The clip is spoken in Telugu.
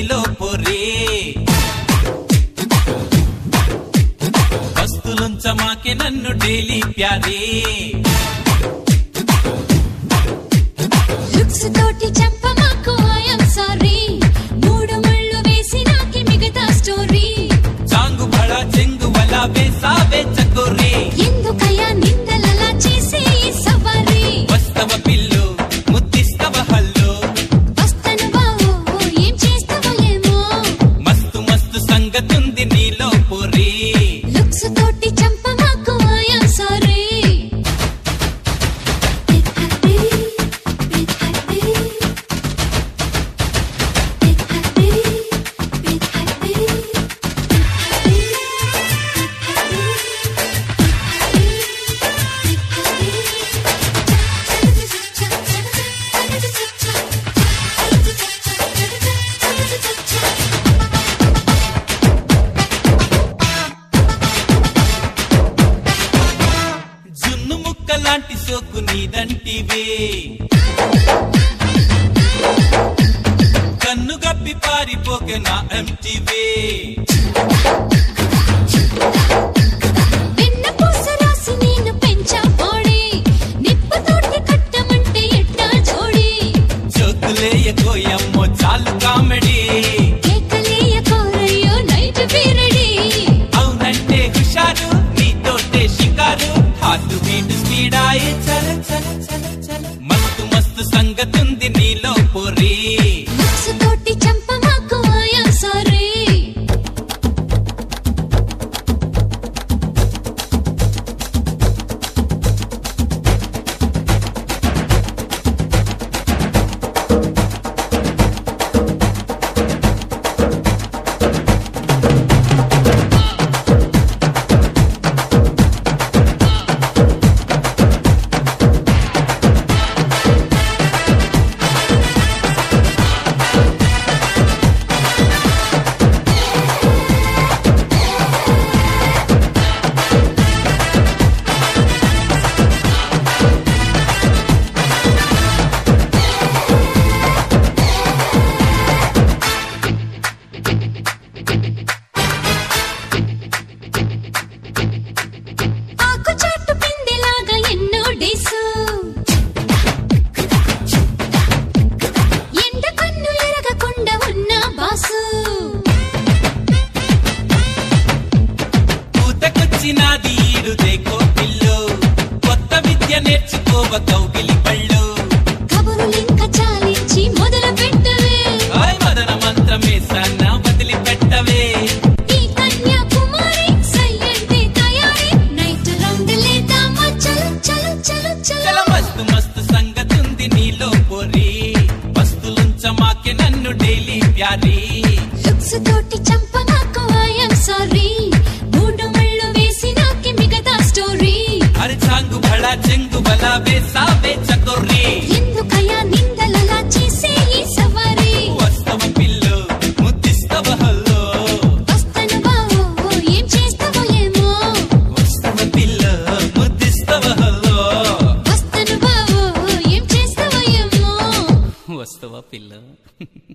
నీలో పొరే వస్తులుంచమాకే నన్ను డైలీ ప్యారే లుక్స్ తోటి చెప్పమాకు ఐఎమ్ సారీ మూడు ముళ్ళు వేసి నాకి మిగతా స్టోరీ చాంగు బళ చెంగు వల వేసావే చకోరే ఎందుకయ్యా నిందలలా చేసి ఈ సవారీ వస్తవ పిల్లు ముద్దిస్తవ హల్లు వస్తను బావో ఏం చేస్తావో ఏమో మస్తు మస్తు సంగతుంది నీలో పొరే లుక్స్ తోటి చంపమాకు ఐఎమ్ సారీ జున్ను ముక్క లాంటి సోకు నీదంటివే కన్ను గప్పి పారిపోకే నా ఎంటివే వెన్న పూస రాసి నేను పెంచా బాడీ నిప్పుతోటి కట్టమంటే ఎట్టా జోడి చోకులేయకోయమ్మో చాలు కామెడీ కేకలేయ కోరయ్యో నైట్ పీరడి అవునంటే హుషారు నీతోటే షికారు హార్ట్ బీట్ స్పీడాయే చల చల చల చల మస్తు మస్తు సంగతుంది నీలో పొరి లుక్స్ తోటి చంపమాకు ఐఎమ్ సారీ ఆకు చాటు పిందెలాగా ఎన్నో డేసు ఎండ కన్ను ఎరగకుండా ఉన్న బాసు పూతకొచ్చినాది ఈడు దేకో పిల్లు కొత్త విద్య నేర్చుకోవ కౌగిలి పళ్ళు కబురులింక చాలించి మొదలు పెట్టవే ఆయ్ మదన మంత్రమే సన్న వదిలి పెట్టవే ఈ కన్యాకుమారి సయ్యంటే తయారీ నైట్ రౌండ్ లేదామా చలో చలో చలో చల చలో మస్తు మస్తు సంగతుంది నీలో పొరి వస్తులుంచమాకే నన్ను డైలీ ప్యారీ లుక్స్ తోటి చంపమాకు ఐఎమ్ సారీ మూడు ముళ్ళు వేసి నాకి మిగతా స్టోరీ అరే చాంగు బళ చెంగు బల వేసావే చకొర్రీ ఎందుకయ్యా నిందలలా చేసే ఈ సవారీ వస్తవ పిల్లు ముద్దిస్తవ హల్లో వస్తను బావో ఏం చేస్తావో ఏమో వస్తవ పిల్లు ముద్దిస్తవ హల్లో వస్తను బావో ఏం చేస్తావో ఏమో వస్తవ పిల్ల